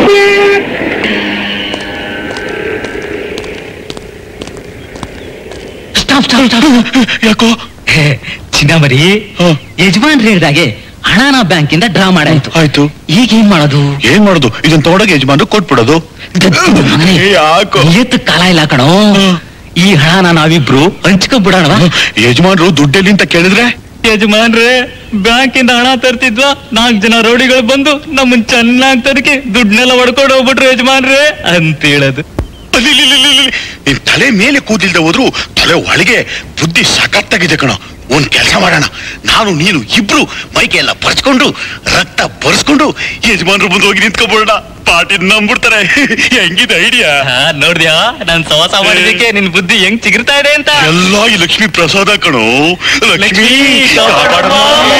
Stop stop stop ಯಾಕೋ ಚಿನ್ನಮರಿ ಹ. ಯಜಮಾನ್ ಹೇಳ್ದಾಗೆ ಹಣನ ಬ್ಯಾಂಕಿಂದ ಡ್ರಾ ಮಾಡಾಯ್ತು ಆಯ್ತು ಈಗ ಏನ್ ಮಾಡೋದು ಏನ್ ಮಾಡೋದು ಇದನ್ನ ತಗೊಂಡಾಗ ಯಜಮಾನ್ರು ಕೊಟ್ಬಿಡೋದು ಯಾಕೋ ನಿಯತ್ತು ಕಾಲ ಇಲ್ಲ ಕಣೋ ಈ ಹಣನ ನಾವಿಬ್ರು ಹಂಚ್ಕೊಂಡ್ಬಿಡೋಣವಾ ಯಜಮಾನ್ರು ದುಡ್ಡೆಲ್ಲಿ ಅಂತ ಕೇಳಿದ್ರೆ ಯಜಮಾನ್ರೆ ಬ್ಯಾಂಕಿಂದ ಹಣ ತರ್ತಿದ್ವಾ ನಾಲ್ಕು ಜನ ರೌಡಿಗಳು ಬಂದು ನಮ್ಮನ್ ಚೆನ್ನಾಗಿ ತರಕೆ ದುಡ್ಡನ್ನೆಲ್ಲ ಹೊಡ್ಕೊಂಡು ಹೋಗ್ಬಿಟ್ರು ಯಜಮಾನ್ರೆ ಅಂತ ಹೇಳೋದು ಅಲ್ಲಿ, ಇಲ್ಲಿ, ಇಲ್ಲಿ, ಇಲ್ಲಿ. ನಿನ್ ತಲೆ ಮೇಲೆ ಕೂದಿಲ್ದೆ ಹೋದ್ರು ತಲೆ ಒಳಗೆ ಬುದ್ಧಿ ಸಖತ್ತಾಗಿದೆ ಕಣ ಒಂದ್ ಕೆಲಸ ಮಾಡೋಣ ನಾನು ನೀನು ಇಬ್ರು ಮೈಕೆ ಎಲ್ಲ ಬರ್ಸ್ಕೊಂಡು ರಕ್ತ ಬರ್ಸ್ಕೊಂಡು ಯಜಮಾನ್ರು ಮುಂದೆ ಹೋಗಿ ನಿಂತ್ಕೊಬೋಣ ಪಾರ್ಟಿ ನಂಬಿಡ್ತಾರೆ ಹೆಂಗಿದೆ ಐಡಿಯಾ ನೋಡ್ದ್ಯಾ ನಾನ್ ಸವಾಸ ಮಾಡಿದಕ್ಕೆ ನಿನ್ ಬುದ್ಧಿ ಹೆಂಗ್ ಚಿಗುರ್ತಾ ಇದೆ ಅಂತ ಎಲ್ಲ ಈ ಲಕ್ಷ್ಮಿ ಪ್ರಸಾದ ಕಣೋ ಲಕ್ಷ್ಮಿ ಲಕ್ಷ್ಮೀ, ಕಾಪಾಡಮ್ಮ.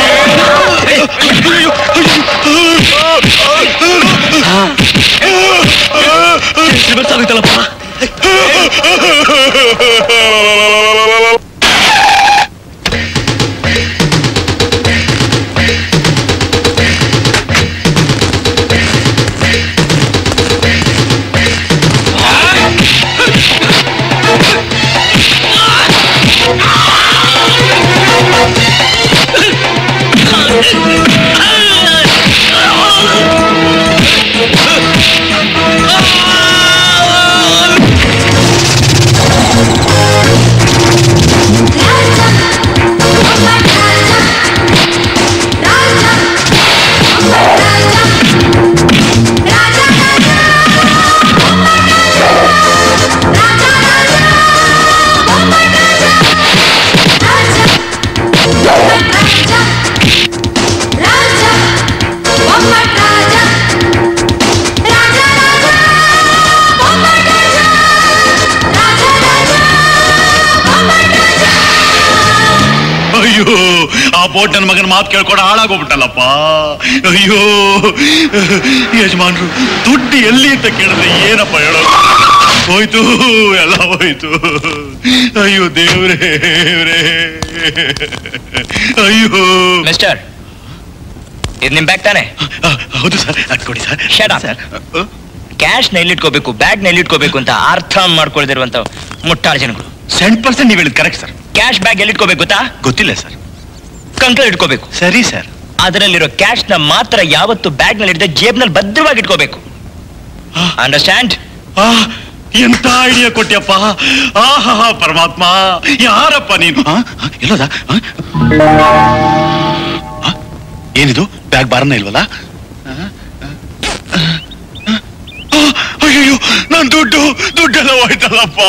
ಅಯ್ಯೋ ಆ ಬೋಟ್ ನನ್ನ ಮಗನ ಮಾತು ಕೇಳ್ಕೊಂಡು ಹಾಳಾಗೋಗ್ಬಿಟ್ಟಲ್ಲಪ್ಪ ಅಯ್ಯೋ ಯಜಮಾನ್ರು ದುಡ್ಡು ಎಲ್ಲಿ ಅಂತ ಕೇಳಿದ್ರೆ ಏನಪ್ಪ ಹೇಳೋದು ಹೋಯ್ತು ಎಲ್ಲ ಹೋಯ್ತು ಅಯ್ಯೋ ದೇವ್ರೇ ದೇವ್ರೇ ಅಯ್ಯೋ ಮಿಸ್ಟರ್ ಇದು ನಿಮ್ ಬ್ಯಾಗ್ ತಾನೆ ಆ, ಹೌದು ಸರ್ ಅದ್ ಕೊಡಿ sir Shut up. Sir cash ನಲ್ಲಿ ಇಟ್ಕೋಬೇಕು ಬ್ಯಾಗ್ ನಲ್ಲಿ ಇಟ್ಕೋಬೇಕು ಅಂತ ಅರ್ಥ ಮಾಡ್ಕೊಳ್ದಿರುವಂತ ಮುಟ್ಟಾಳ ಜನಗಳು ಸೆಂಟ್ ಪರ್ಸೆಂಟ್ ನೀವು ಹೇಳಿದ್ ಕರೆಕ್ಟ್ ಸರ್ ಕ್ಯಾಶ್ ಬ್ಯಾಗ್ ಎಲ್ಲಿ ಇಟ್ಕೋಬೇಕು ಗೊತ್ತಾ ಗೊತ್ತಿಲ್ಲ ಸರ್ ಕಂಕಲ್ ಇಟ್ಕೋಬೇಕು ಸರಿ ಸರ್ ಅದರಲ್ಲಿರೋ ಕ್ಯಾಶ್ ನ ಮಾತ್ರ ಯಾವತ್ತು ಬ್ಯಾಗ್ ನಲ್ಲಿ ಇಡದೆ ಜೇಬ್ ನಲ್ಲಿ ಭದ್ರವಾಗಿ ಇಟ್ಕೋಬೇಕು ಅಂಡರ್ಸ್ಟ್ಯಾಂಡ್ ಆ ಎಂತ ಐಡಿಯಾ ಕೊಟ್ಯಪ್ಪ ಆಹಾ ಪರಮಾತ್ಮ ಯಾರಪ್ಪ ನೀನು ಆ, ಆ, ಎಲ್ಲೋದ ಆ? ಆ, ಏನಿದು ಬ್ಯಾಗ್ ಬಾರನ ಇಲ್ವಲ್ಲ ಆ, ಆ, ಆ, ಅಯ್ಯಯ್ಯೋ ನನ್ ದುಡ್ಡು ದುಡ್ಡೆಲ್ಲ ಹೋಯ್ತಲ್ಲಪ್ಪ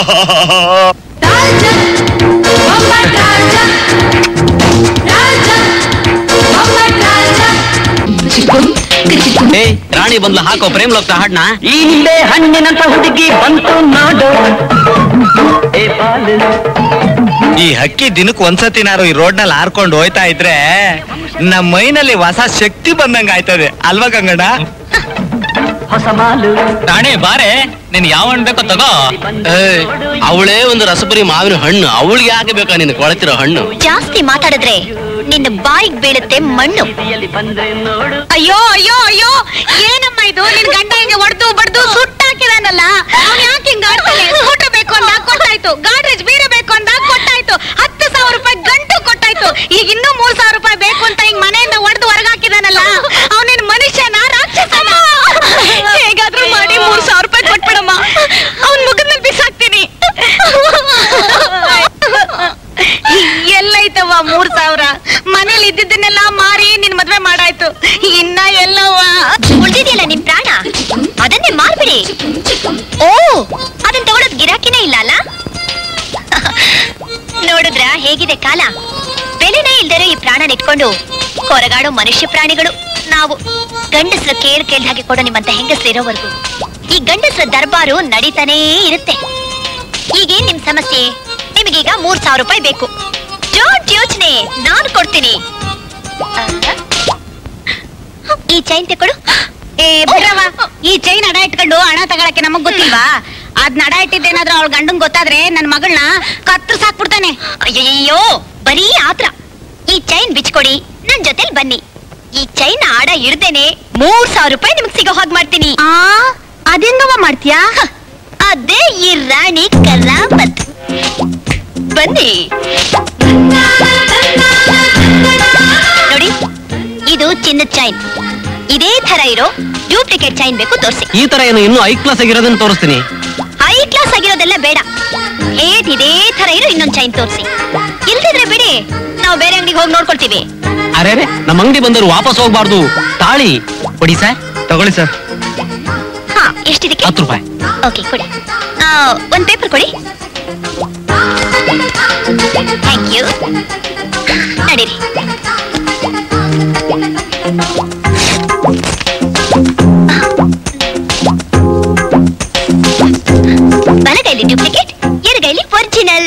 ಏಯ್ ರಾಣಿ ಬಂದ್ಲ ಹಾಕೋ ಪ್ರೇಮ್ ಲೋಕ್ತ ಹಾಡ್ನ ಈ ಹಿಂದೆ ಹಣ್ಣಿನಂತ ಹುಡುಗಿ ಬಂತು ನೋಡು ಏ ಬಾಲು ಈ ಹಕ್ಕಿ ದಿನಕ್ಕೆ ಒಂದ್ಸತಿನಾರು ಈ ರೋಡ್ ನಲ್ಲಿ ಹಾರ್ಕೊಂಡು ಹೋಯ್ತಾ ಇದ್ರೆ ನಮ್ಮ ಮೈನಲ್ಲಿ ಹೊಸ ಶಕ್ತಿ ಬಂದಂಗ ಆಯ್ತದೆ ಅಲ್ವಾ ಗಂಗಣ್ಣ ಹೊಸ ಮಾಲು ರಾಣಿ ಬಾರೆ ನೀನ್ ಯಾವ ಹಣ್ಣು ಬೇಕೋ ತಗೋ ಅವಳೇ ಒಂದು ರಸಬರಿ ಮಾವಿನ ಹಣ್ಣು ಅವಳಿಗೆ ಯಾಕೆ ಬೇಕಾ ನಿನ್ ಕೊಳತಿರೋ ಹಣ್ಣು ಜಾಸ್ತಿ ಮಾತಾಡಿದ್ರೆ ನಿನ್ನ ಬಾಯಿಗೆ ಬೀಳುತ್ತೆ ಮಣ್ಣು ಬೀದಿಯಲ್ಲಿ ಬಂದ್ರೆ ನೋಡು ಅಯ್ಯೋ ಅಯ್ಯೋ ಅಯ್ಯೋ ಏನಮ್ಮ ಇದು ನಿನ್ ಗಂಡ ಹಿಂಗೆ ಹೊಡೆದು ಬಡ್ದು ಸುಟ್ಟಾಕಿದಾನಲ್ಲ ಅವ್ನ್ ಯಾಕೆ ಹಿಂಗ ಆಡ್ತಾನೆ ಸ್ಕೂಟರ್ ಬೇಕು ಅಂದ ಕೊಟ್ಟಾಯ್ತು ಗಾಡ್ರೇಜ್ ಬೀರೆ ಬೇಕು ಅಂದ ಕೊಟ್ಟಾಯ್ತು ಹತ್ತು ಸಾವಿರ ರೂಪಾಯಿ ಗಂಟು ಕೊಟ್ಟಾಯ್ತು ಈಗ ಇನ್ನೂ ಮೂರ್ ಸಾವಿರ ರೂಪಾಯಿ ಬೇಕು ಅಂತ ಹಿಂಗ್ ಮನೆಯಿಂದ ಹೊಡೆದು ಹೊರಗಾಕಿದಾನಲ್ಲ ಅವನೇನ್ ಮನುಷ್ಯನ ರಾಕ್ಷಸನ ಹೇಗಾದ್ರೂ ಮಾಡಿ ಮೂರ್ ಸಾವಿರ ರೂಪಾಯಿ ಕೊಟ್ಬಿಡಮ್ಮ ಅವ್ನ್ ಮುಖದ ಮೇಲೆ ಬಿಸಾಕ್ತೀನಿ ಎಲ್ಲೈತವ್ವ ಮೂರ್ ಸಾವಿರ ಮನೇಲಿ ಇದ್ದಿದ್ದನ್ನೆಲ್ಲ ಮಾರಿ ನಿನ್ ಮದ್ವೆ ಮಾಡಾಯ್ತು ಇನ್ನ ಎಲ್ಲವ್ವ ಉಳ್ದಿದ್ಯಲ್ಲ ನಿನ್ ಪ್ರಾಣ ಅದನ್ನೇ ಮಾರ್ಬಿಡಿ ಓ ಅದನ್ ತಗೊಳೋದ್ ಗಿರಾಕಿನೇ ಇಲ್ಲ ಅಲ್ಲ ನೋಡಿದ್ರ ಹೇಗಿದೆ ಕಾಲ ಬೆಲೆನೇ ಇಲ್ದಿರೋ ಈ ಪ್ರಾಣ ಇಟ್ಕೊಂಡು ಹೊರಗಾಡೋ ಮನುಷ್ಯ ಪ್ರಾಣಿಗಳು ನಾವು ಗಂಡಸ್ರ ಕೇಳ್ ಕೇಳ್ದ ಹಾಗೆ ಕೊಡೋ ನಿಮ್ಮಂತ ಹೆಂಗಸ್ರಿರೋವರೆಗೂ ಈ ಗಂಡಸ್ರ ದರ್ಬಾರು ನಡೀತಾನೇ ಇರುತ್ತೆ ಈಗೇನ್ ನಿಮ್ ಸಮಸ್ಯೆ ನಿಮಗೀಗ ಮೂರ್ ಸಾವಿರ ರೂಪಾಯಿ ಬೇಕು ಡೋಂಟ್ ಯೋಚನೆ ನಾನು ಕೊಡ್ತೀನಿ ಆ? ಈ ಚೈನ್ ತಗೊಡು ಏ ಬಿಡ್ರವ್ವ, ಈ ಚೈನ್ ಅಡ ಇಟ್ಕೊಂಡು ಹಣ ತಗೊಳಕ್ಕೆ ನಮಗ್ ಗೊತ್ತಿಲ್ವಾ ಅದ್ ನಡ ಇಟ್ಟಿದ್ದೇನಾದ್ರೂ ಅವಳ ಗಂಡಂಗ್ ಗೊತ್ತಾದ್ರೆ ನನ್ ಮಗಳನ್ನ ಕತ್ತು ಸಾಕ್ಬಿಡ್ತಾನೆ ಅಯ್ಯಯ್ಯೋ ಬರೀ ಆತ್ರ ಈ ಚೈನ್ ಬಿಚ್ಕೊಡಿ ನನ್ ಜೊತೆಲ್ ಬನ್ನಿ ಈ ಚೈನ್ ಆಡ ಹಿಡ್ದೇನೆ ಮೂರ್ ಸಾವಿರ ರೂಪಾಯಿ ನಿಮ್ಗೆ ಸಿಗೋ ಹಾಗೆ ಮಾಡ್ತೀನಿ ಆ ಅದೆಂಗವ ಮಾಡ್ತೀಯಾ ಅದೇ ಈ ರಾಣಿ ಕರಾಮತ್ ಬನ್ನಿ ನೋಡಿ ಇದು ಚಿನ್ನದ ಚೈನ್ ಇದೇ ತರ ಇರೋ ಡೂಪ್ಲಿಕೇಟ್ ಚೈನ್ ಬೇಕು ತೋರಿಸಿ ಈ ತರ ಏನು ಇನ್ನೂ ಐ ಕ್ಲಾಸ್ ಆಗಿರೋದನ್ನ ತೋರಿಸ್ತೀನಿ ಹೈ ಕ್ಲಾಸ್ ಆಗಿರೋದೆಲ್ಲ ಬೇಡ ಏಟ್ ಇದೇ ತರ ಇರೋ ಇನ್ನೊಂದ್ ಚೈನ್ ತೋರಿಸಿ ಇಲ್ದಿದ್ರೆ ಬಿಡಿ ನಾವು ಬೇರೆ ಅಂಗಡಿಗೆ ಹೋಗಿ ನೋಡ್ಕೊಳ್ತೀವಿ ಅರೆ ಅರೆ ನಮ್ಮ ಅಂಗಡಿ ಬಂದವರು ವಾಪಸ್ ಹೋಗ್ಬಾರ್ದು ತಾಳಿ ಕೊಡಿ ಸರ್ ತಗೊಳ್ಳಿ ಸರ್ ಹಾ ಎಷ್ಟಿದಕ್ಕೆ ಹತ್ತು ರೂಪಾಯಿ ಓಕೆ ಕೊಡಿ ಆ, ಒಂದ್ ಪೇಪರ್ ಕೊಡಿ ಥ್ಯಾಂಕ್ ಯು ನಡೀರಿ ಬಲಗೈಲಿ ಡೂಪ್ಲಿಕೇಟ್ ಎಡಗೈಲಿ ಒರಿಜಿನಲ್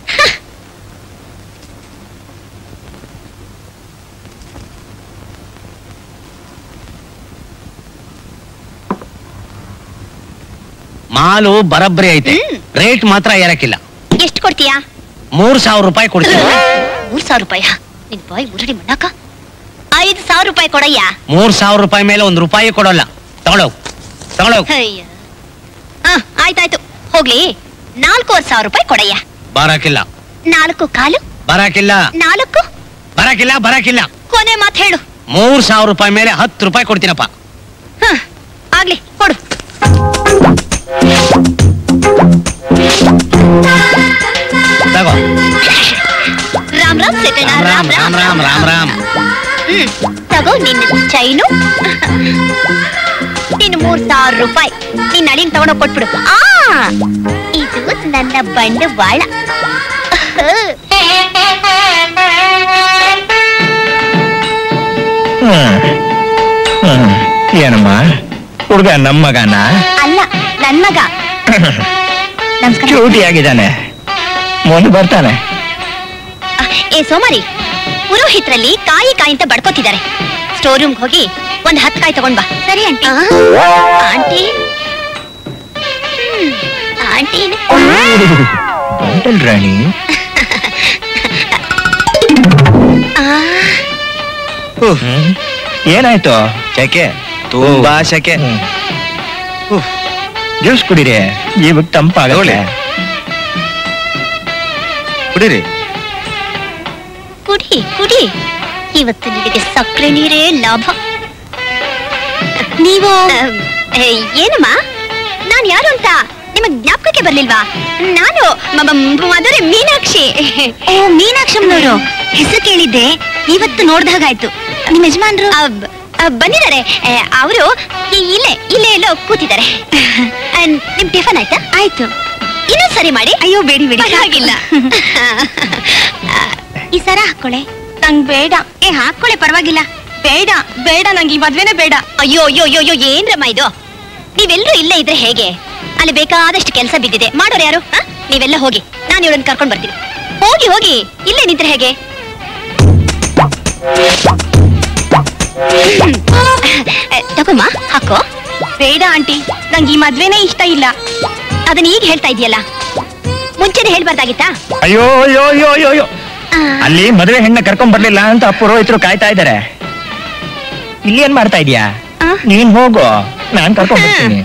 ಮಾಲು ಬರಬ್ಬರಿ ಐತೆ ಹ್ಮ್. ರೇಟ್ ಮಾತ್ರ ಏರಕ್ಕಿಲ್ಲ ಎಷ್ಟು ಕೊಡ್ತೀಯಾ ಮೂರ್ ಸಾವಿರ ರೂಪಾಯಿ ಕೊಡ್ತೀನಿ ಮೂರ್ ಸಾವಿರ ರೂಪಾಯಿ ನಿನ್ ಬಾಯ್ ಮುರಡಿ ಮಣ್ಣಾಕ ಐದು ಸಾವಿರ ರೂಪಾಯಿ ಕೊಡಯ್ಯ ಮೂರ್ ಸಾವಿರ ರೂಪಾಯಿ ಮೇಲೆ ಒಂದ್ ರೂಪಾಯಿ ಕೊಡೋಲ್ಲ ತಗೊಳೋ ತಗೊಳೋ ಅಯ್ಯ ಆ, ಆಯ್ತಾಯ್ತು ಹೋಗ್ಲಿ ನಾಲ್ಕೂವರೆ ಸಾವಿರ ರೂಪಾಯಿ ಕೊಡಯ್ಯ ಬರಕಿಲ್ಲ ನಾಲ್ಕು ಕಾಲು ಬರಕಿಲ್ಲ ನಾಲ್ಕು ಬರಕಿಲ್ಲ ಬರಕಿಲ್ಲ ಕೊನೆ ಮಾತು ಹೇಳು ಮೂರ್ ಸಾವಿರ ರೂಪಾಯಿ ಮೇಲೆ ಹತ್ತು ರೂಪಾಯಿ ಕೊಡ್ತೀನಪ್ಪ ಹ, ಆಗ್ಲಿ ಕೊಡು ತಗೋ ರಾಮ್ ರಾಮ್ ಸೆಟಣ ರಾಮ್ ರಾಮ್ ರಾಮ್ ರಾಮ್ ರಾಮ್ ರಾಮ್ ಹ್ಮ್ ತಗೋ ನಿನ್ನ ಚೈನು ನಿನ್ನ ಮೂರ್ ಸಾವಿರ ರೂಪಾಯಿ ನಿನ್ನ ಅಳಿನ್ ತಗೊಂಡೋಗ್ ಕೊಟ್ಬಿಡು ಆ ಇದು ನನ್ನ ಬಂಡವಾಳ ಏನಮ್ಮ ಹುಡುಗ ನಮ್ಮ ಮಗನ ಅಲ್ಲ ನನ್ ಮಗ ನಮಸ್ಕಾರ ಚೂಟಿ ಆಗಿದ್ದಾನೆ ಮುಂದೆ ಬರ್ತಾನೆ ಏ ಸೋಮಾರಿ ಪುರೋಹಿತರಲ್ಲಿ ಕಾಯಿ ಕಾಯಿ ಅಂತ ಬಡ್ಕೋತಿದ್ದಾರೆ ಸ್ಟೋರ್ ರೂಮ್ ಹೋಗಿ ಒಂದ್ ಹತ್ತು ಕಾಯಿ ತಗೊಂಡ್ ಬಾ ಸರಿ ಆಂಟಿ ಆಂಟಿ ಹ್ಮ್, ಆಂಟಿ ಬಂಟಲ್ ರಾಣಿ ಆ, ಹ್ಮ್. ಏನಾಯ್ತು ಶಕೆ ತುಂಬಾ ಶಕೆ ಜ್ಯೂಸ್ ಕುಡೀರಿ ಇವಾಗ ತಂಪಾಗತ್ತೆ ತಗೊಳ್ಳಿ. ಕುಡೀರಿ ಕುಡಿ ಕುಡಿ ಇವತ್ತು ನಿನಗೆ ಸಕ್ಕರೆ ನೀರೇ ಲಾಭ ನೀವು ಏ, ಏನಮ್ಮ ನಾನ್ ಯಾರು ಅಂತ ನಿಮಗ್ ಜ್ಞಾಪಕಕ್ಕೆ ಬರ್ಲಿಲ್ವಾ ನಾನು ಮ- ಮ- ಮಧುರೆ ಮೀನಾಕ್ಷಿ ಓ ಮೀನಾಕ್ಷಮ್ಮನವರು ಹೆಸರು ಕೇಳಿದ್ದೆ ಇವತ್ತು ನೋಡ್ದಾಗಾಯ್ತು ನಿಮ್ಮ ಯಜಮಾನ್ರು ಬಂದಿದ್ದಾರೆ ಅವರು ಇಲ್ಲೇ ಇಲ್ಲೇ ಎಲ್ಲೋ ಕೂತಿದ್ದಾರೆ ಆ, ನಿಮ್ ಟಿಫನ್ ಆಯ್ತಾ ಆಯ್ತು ಇನ್ನೊಂದ್ ಸರಿ ಮಾಡಿ ಅಯ್ಯೋ ಬೇಡಿ ಬೇಡಿ ಹಾಗಿಲ್ಲ ಈ ಸರ ಹಾಕೊಳ್ಳೆ ನಂಗ್ ಬೇಡ ಏ ಹಾಕೊಳ್ಳೆ ಪರವಾಗಿಲ್ಲ ಬೇಡ ಬೇಡ ನಂಗೆ ಈ ಮದ್ವೆನೇ ಬೇಡ ಅಯ್ಯೋ ಅಯ್ಯೋ ಅಯ್ಯೋ ಅಯ್ಯೋ ಏನ್ರಮ್ಮ ಇದು ನೀವೆಲ್ಲರೂ ಇಲ್ಲೇ ಇದ್ರೆ ಹೇಗೆ ಅಲ್ಲಿ ಬೇಕಾದಷ್ಟು ಕೆಲಸ ಬಿದ್ದಿದೆ ಮಾಡೋರು ಯಾರು ಹ? ನೀವೆಲ್ಲ ಹೋಗಿ ನಾನು ಇವ್ರನ್ನ ಕರ್ಕೊಂಡ್ ಬರ್ತೀನಿ ಹೋಗಿ ಹೋಗಿ ಇಲ್ಲೇ ನಿಂತ್ರೆ ಹೇಗೆ ಹ್ಮ್. ಅ, ತಗೊಮ್ಮ ಹಾಕೋ ಬೇಡ ಆಂಟಿ ನಂಗೆ ಈ ಮದ್ವೆನೇ ಇಷ್ಟ ಇಲ್ಲ ಅದನ್ನ ಈಗ ಹೇಳ್ತಾ ಇದೆಯಲ್ಲ ಮುಂಚೆನೆ ಹೇಳ್ಬಾರ್ದಾಗಿತ್ತಾ ಅಯ್ಯೋ ಅಯ್ಯೋ ಅಯ್ಯೋ ಅಯ್ಯೋ ಅಯ್ಯೋ ಆ, ಅಲ್ಲಿ ಮದುವೆ ಹೆಣ್ಣ ಕರ್ಕೊಂಡ್ ಬರ್ಲಿಲ್ಲ ಅಂತ ಪುರೋಹಿತರು ಕಾಯ್ತಾ ಇದ್ದಾರೆ ಇಲ್ಲಿ ಏನ್ ಮಾಡ್ತಾ ಇದೀಯಾ ಆ? ನೀನ್ ಹೋಗು ನಾನ್ ಕರ್ಕೊಂಡ್ ಬರ್ತೀನಿ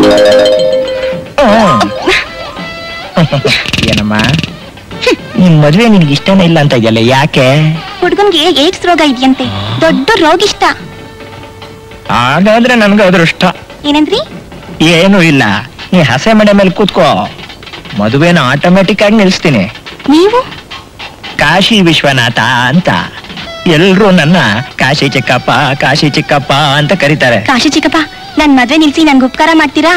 ಹ್ಮ್. ಏನಮ್ಮ ನಿನ್ ಮದ್ವೆ ನಿನ್ಗೆ ಇಷ್ಟನೇ ಇಲ್ಲ ಅಂತ ಇದೆಯಲ್ಲ ಯಾಕೆ ಹುಡ್ಗನ್ಗೆ ಏಡ್ಸ್ ರೋಗ ಇದೆಯಂತೆ ದೊಡ್ಡ ರೋಗಿಷ್ಟ ಹಾಗಾದ್ರೆ ನನ್ಗೆ ಅದೃಷ್ಟ ಏನಂದ್ರಿ ಏನೂ ಇಲ್ಲ ನೀ ಹಸೆ ಮನೆ ಮೇಲೆ ಕೂತ್ಕೋ ಮದುವೆನ ಆಟೋಮೆಟಿಕ್ ಆಗಿ ನಿಲ್ಸ್ತೀನಿ ನೀವು ಕಾಶಿ ವಿಶ್ವನಾಥ ಅಂತ ಎಲ್ರೂ ನನ್ನ ಕಾಶಿ ಚಿಕ್ಕಪ್ಪ ಕಾಶಿ ಚಿಕ್ಕಪ್ಪ ಅಂತ ಕರೀತಾರೆ ಕಾಶಿ ಚಿಕ್ಕಪ್ಪ ನನ್ ಮದ್ವೆ ನಿಲ್ಸಿ ನನ್ಗೆ ಉಪಕಾರ ಮಾಡ್ತೀರಾ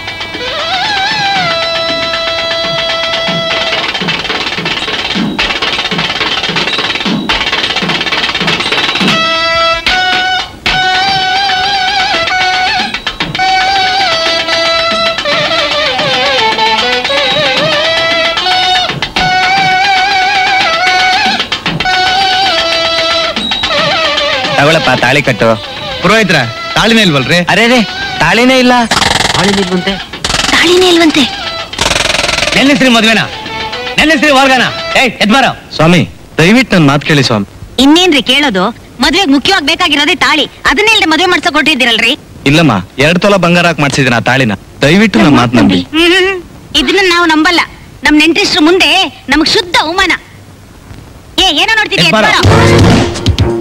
ತಗೊಳಪ್ಪ ತಾಳಿ ಕಟ್ಟು ಪುರೋಹಿತ್ರ ತಾಳಿನೇ ಇಲ್ವಲ್ರಿ ಅರೆ ರೇ ತಾಳಿನೇ ಇಲ್ಲ ತಾಳಿ ನಿಲ್ವಂತೆ ತಾಳಿನೇ ಇಲ್ವಂತೆ ನೆಲ್ಲಿಸ್ರಿ ಮದ್ವೆನ ನೆಲ್ಲಿಸ್ರಿ ವರ್ಗನ ಏಯ್ ಎದ್ಮಾರ ಸ್ವಾಮಿ ದಯವಿಟ್ಟು ನನ್ನ ಮಾತು ಕೇಳಿ ಸ್ವಾಮಿ ಇನ್ನೇನ್ರಿ ಕೇಳೋದು ಮದ್ವೆಗ್ ಮುಖ್ಯವಾಗಿ ಬೇಕಾಗಿರೋದೇ ತಾಳಿ ಅದನ್ನೇ ಇಲ್ಲದೆ ಮದ್ವೆ ಮಾಡ್ಸಕ್ ಕೊಟ್ಟಿದ್ದೀರಲ್ರಿ ಇಲ್ಲಮ್ಮ ಎರಡ್ ತೊಲ ಬಂಗಾರ ಹಾಕಿ ಮಾಡ್ಸಿದ್ದೀನಿ ಆ ತಾಳಿನ ದಯವಿಟ್ಟು ನಮ್ಮ ಮಾತು ನಂಬಿ ಹ್ಮ್. ಇದನ್ನ ನಾವು ನಂಬಲ್ಲ ನಮ್ ನೆಂಟ್ರಿಷ್ಟ್ರ ಮುಂದೆ ನಮಗ್ ಶುದ್ಧ ಅವಮಾನ ಏ ಏನೋ ನೋಡ್ತಿದ್ಯಾ ಎಬ್ಬಾರ. ಎಬ್ಬಾರ.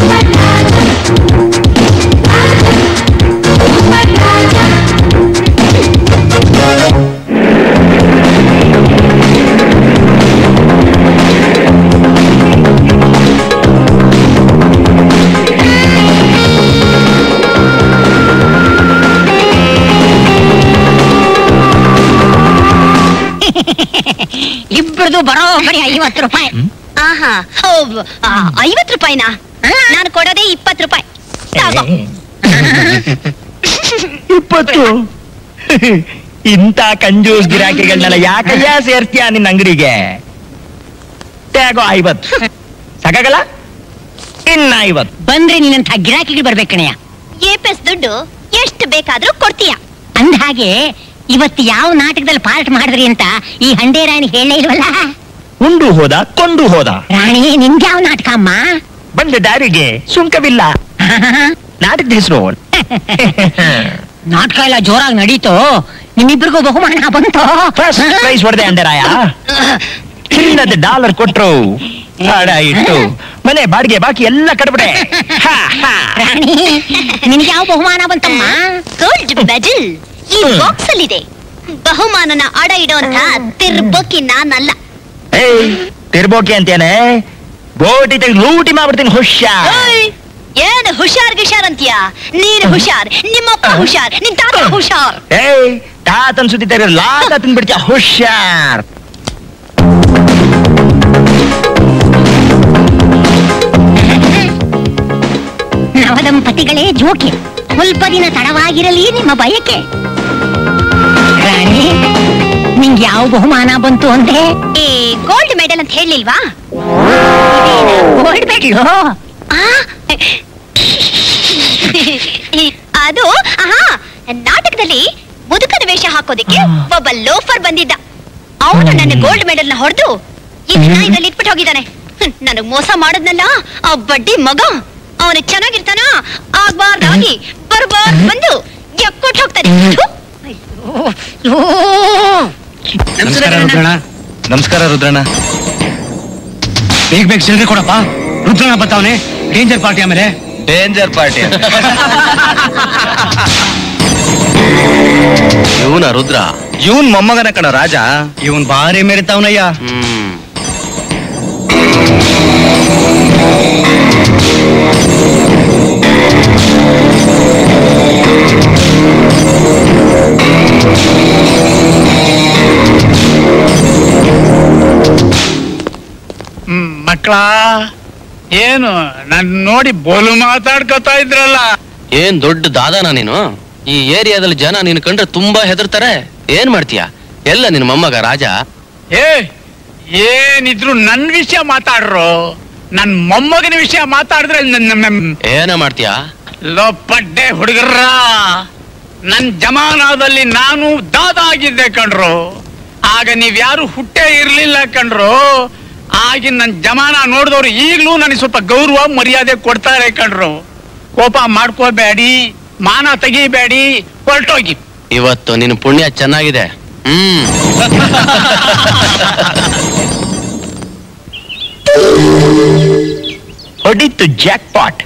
ಇಬ್ರದು ಬರೋಬರಿ ಐವತ್ತು ರೂಪಾಯಿ ಆಹಾ ಐವತ್ತು ರೂಪಾಯಿನಾ ನಾನು ಕೊಡೋದೇ ಇಪ್ಪತ್ತು ರೂಪಾಯಿ ತಗೋ. ಇಪ್ಪತ್ತು ಇಂಥ ಕಂಜೂಸ್ ಗಿರಾಕಿಗಳನ್ನೆಲ್ಲ ಯಾಕಯ್ಯ ಸೇರ್ತೀಯ ನಿನ್ನ ಅಂಗಡಿಗೆ ತಗೋ ಐವತ್ತು ಸಾಕಾಗಲ್ಲ ಇನ್ನ ಐವತ್ತು ಬಂದ್ರೆ ನೀನಂತ ಗಿರಾಕಿಗೆ ಬರ್ಬೇಕಣಯ್ಯ ಏಪೆಸ್ ದುಡ್ಡು ಎಷ್ಟು ಬೇಕಾದ್ರೂ ಕೊಡ್ತೀಯ ಅಂದ ಹಾಗೆ ಇವತ್ತು ಯಾವ ನಾಟಕದಲ್ಲಿ ಪಾರ್ಟ್ ಮಾಡಿದ್ರಿ ಅಂತ ಈ ಹಂಡೆ ರಾಣಿ ಹೇಳೇ ಇಲ್ವಲ್ಲ ಉಂಡು ಹೋದ ಕೊಂಡು ಹೋದ ರಾಣಿ ನಿಂಗೆ ಯಾವ ನಾಟಕ ಅಮ್ಮ ಬಂದ ದಾರಿಗೆ ಸುಂಕವಿಲ್ಲ ನಾಟಕದ ಹೆಸರು ನಾಟಕ ಎಲ್ಲ ಜೋರಾಗಿ ನಡೀತು ನಿಮ್ಮಿಬ್ರಿಗೂ ಬಹುಮಾನ ಬಂತು ಫಸ್ಟ್ ಪ್ರೈಸ್ ಹೊಡೆದೆ ಅಂದರಾಯ ಚಿನ್ನದ ಡಾಲರ್ ಕೊಟ್ರು ಹಣ ಇಟ್ಟು ಮನೆ ಬಾಡಿಗೆ ಬಾಕಿ ಎಲ್ಲ ಕಟ್ಬಿಡೆ ಹಾ, ಹಾ. ರಾಣಿ ನಿನ್ಗೆ ಯಾವ ಬಹುಮಾನ ಬಂತಮ್ಮ ಗೋಲ್ಡ್ ಮೆಡಲ್ ಈ ಬಾಕ್ಸ್ ಅಲ್ಲಿ ಇದೆ ಬಹುಮಾನನ ಅಡ ಇಡುವಂತ ತಿರ್ಬೋಕಿ ನಾನಲ್ಲ ಏಯ್ ತಿರ್ಬೋಕೆ ಅಂತೇನೆ ಬೋಟಿ ತೆಗೆದು ಲೂಟಿ ಮಾಡ್ಬಿಡ್ತೀನಿ ಹುಷಾರ್ ಏನ್ ಹುಷಾರ್ ಗಿಷಾರ್ ಅಂತೀಯ ನೀನ್ ಹುಷಾರ್ ನಿಮ್ಮಪ್ಪ ಹುಷಾರ್ ನಿನ್ ತಾತ ಹುಷಾರ್ ಏಯ್ ತಾತನ್ ಸುದ್ದಿ ತೆಗೆದು ಲಾಟ ತಿನ್ಬಿಡ್ತೀಯ ಹುಷಾರ್ ನವದಂಪತಿಗಳೇ ಜೋಕೆ ಸ್ವಲ್ಪ ದಿನ ತಡವಾಗಿರಲಿ ನಿಮ್ಮ ಬಯಕೆ ರಾಣಿ ನಿಂಗೆ ಯಾವ ಬಹುಮಾನ ಬಂತು ಅಂದೆ ಏ ಗೋಲ್ಡ್ ಮೆಡಲ್ ಅಂತ ಹೇಳಿಲ್ವಾ ಗೋಲ್ಡ್ ಮೆಡಲ್ ಅದು ಆಹಾ ನಾಟಕದಲ್ಲಿ ಮುದುಕನ ವೇಷ ಹಾಕೋದಿಕ್ಕೆ ಒಬ್ಬ ಲೋಫರ್ ಬಂದಿದ್ದ ಅವನು ನನ್ನ ಗೋಲ್ಡ್ ಮೆಡಲ್ ನ ಹೊಡೆದು ಇದನ್ನ ಇದ್ರಲ್ಲಿ ಇಟ್ಬಿಟ್ಟು ಹೋಗಿದ್ದಾನೆ ಹ್ಮ್, ನನಗ್ ಮೋಸ ಮಾಡದ್ನಲ್ಲ ಆ ಬಡ್ಡಿ ಮಗ ಅವನು ಚೆನ್ನಾಗಿರ್ತಾನ ಆಗ್ಬಾರ್ದಾಗಿ ಬರ್ಬಾರ್ದು ಬಂದು ಎಕ್ಕೊಟ್ಟು ಹೋಗ್ತಾನೆ ಥು. ಅಯ್ಯೋ, ಅಯ್ಯೋ. ನಮಸ್ಕಾರ ರುದ್ರಣ್ಣ ನಮಸ್ಕಾರ ರುದ್ರಣ್ಣ ಬೇಗ ಬೇಗ ಸಿಲ್ರಿ ಕೊಡಪ್ಪ ರುದ್ರಣ್ಣ ಬರ್ತಾವನೆ ಡೇಂಜರ್ ಪಾರ್ಟಿ ಆಮೇಲೆ ಡೇಂಜರ್ ಪಾರ್ಟಿ ಇವನ ರುದ್ರ ಇವನ್ ಮೊಮ್ಮಗನ ಕಣ ರಾಜ ಇವನ್ ಭಾರಿ ಮೆರಿತಾವನಯ್ಯ ಹ್ಮ್ ಮಕ್ಕಳ ಏನು ನನ್ ನೋಡಿ ಬೋಲು ಮಾತಾಡ್ಕೊತಾ ಇದ್ರಲ್ಲ ಏನ್ ದೊಡ್ಡ ದಾದಾನ ನೀನು ಈ ಏರಿಯಾದಲ್ಲಿ ಜನ ನೀನು ಕಂಡ್ರೆ ತುಂಬಾ ಹೆದರ್ತಾರೆ ಏನ್ ಮಾಡ್ತೀಯ ಎಲ್ಲ ನಿನ್ ಮೊಮ್ಮಗ ರಾಜ ಏ ಏನಿದ್ರು ನನ್ ವಿಷಯ ಮಾತಾಡ್ರು ನನ್ ಮೊಮ್ಮಗನ ವಿಷಯ ಮಾತಾಡಿದ್ರೆ ನನ್- ನನ್- ಏನ ಮಾಡ್ತೀಯ ಲೋಪಡ್ಡೆ ಹುಡುಗರ ನನ್ ಜಮಾನದಲ್ಲಿ ನಾನು ದಾದ ಆಗಿದ್ದೆ ಕಣ್ರು ಆಗ ನೀವ್ಯಾರು ಹುಟ್ಟೇ ಇರ್ಲಿಲ್ಲ ಕಣ್ರು ಆಗಿನ ನನ್ ಜಮಾನ ನೋಡಿದವ್ರು ಈಗ್ಲೂ ನನಗೆ ಸ್ವಲ್ಪ ಗೌರವ ಮರ್ಯಾದೆ ಕೊಡ್ತಾರೆ ಕಣ್ರು ಕೋಪ ಮಾಡ್ಕೋಬೇಡಿ ಮಾನ ತೆಗಿಬೇಡಿ ಹೊರಟೋಗಿ ಇವತ್ತು ನಿನ್ ಪುಣ್ಯ ಚೆನ್ನಾಗಿದೆ ಹ್ಮ್ ಹೊಡಿತು ಜಾಕ್ ಪಾಟ್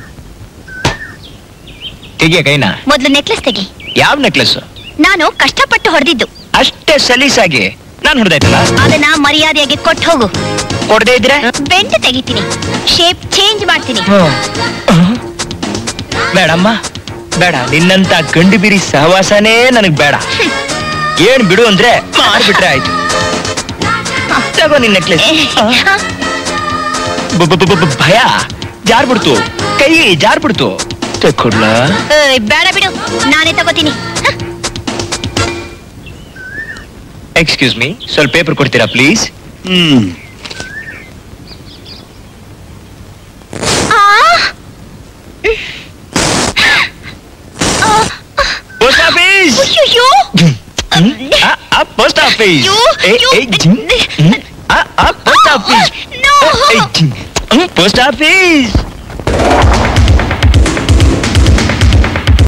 ತೆಗಿಯ ಕೈನ ಮೊದ್ಲು ನೆಕ್ಲೆಸ್ ತೆಗಿ ಯಾವ ನೆಕ್ಲೆಸ್ ನಾನು ಕಷ್ಟಪಟ್ಟು ಹೊಡೆದಿದ್ದು ಅಷ್ಟೇ ಸಲೀಸಾಗಿ ನಾನು ಹೊಡೆದಾಯ್ತಲ್ಲ ಅದನ್ನ ಮರ್ಯಾದೆಯಾಗಿ ಕೊಟ್ಟು ಹೋಗು ಕೊಡದೇ ಇದ್ರೆ ಬೆಂಟ್ ತೆಗಿತೀನಿ ಶೇಪ್ ಚೇಂಜ್ ಮಾಡ್ತೀನಿ ಬೇಡಮ್ಮ ಬೇಡ ನಿನ್ನಂತ ಗಂಡು ಬಿರಿ ಸಹವಾಸನೇ ನನಗ್ ಬೇಡ ಏನ್ ಬಿಡು ಅಂದ್ರೆ ಮಾಡ್ಬಿಟ್ರೆ ಆಯ್ತು ತಗೋ ನಿನ್ ನೆಕ್ಲೆಸ್ ಹ? ಭಯ ಜಾರ್ ಬಿಡ್ತು ಕೈ ಜಾರ್ ಬಿಡ್ತು ತಕೊಡ್ಲ ಏಯ್, ಬೇಡ ಬಿಡು ನಾನೇ ತಗೋತೀನಿ ಹ? ಎಕ್ಸ್ಕ್ಯೂಸ್ ಮೀ ಸ್ವಲ್ಪ ಪೇಪರ್ ಕೊಡ್ತೀರಾ ಪ್ಲೀಸ್ ಹ್ಮ್ ಆ? ಪೋಸ್ಟ್ ಆಫೀಸ್ ಅಯ್ಯಯ್ಯೋ. ಪೋಸ್ಟ್ ಆಫೀಸ್ ಅಯ್ಯೋ, ಅಯ್ಯೋ. Post office No. Post office ಆ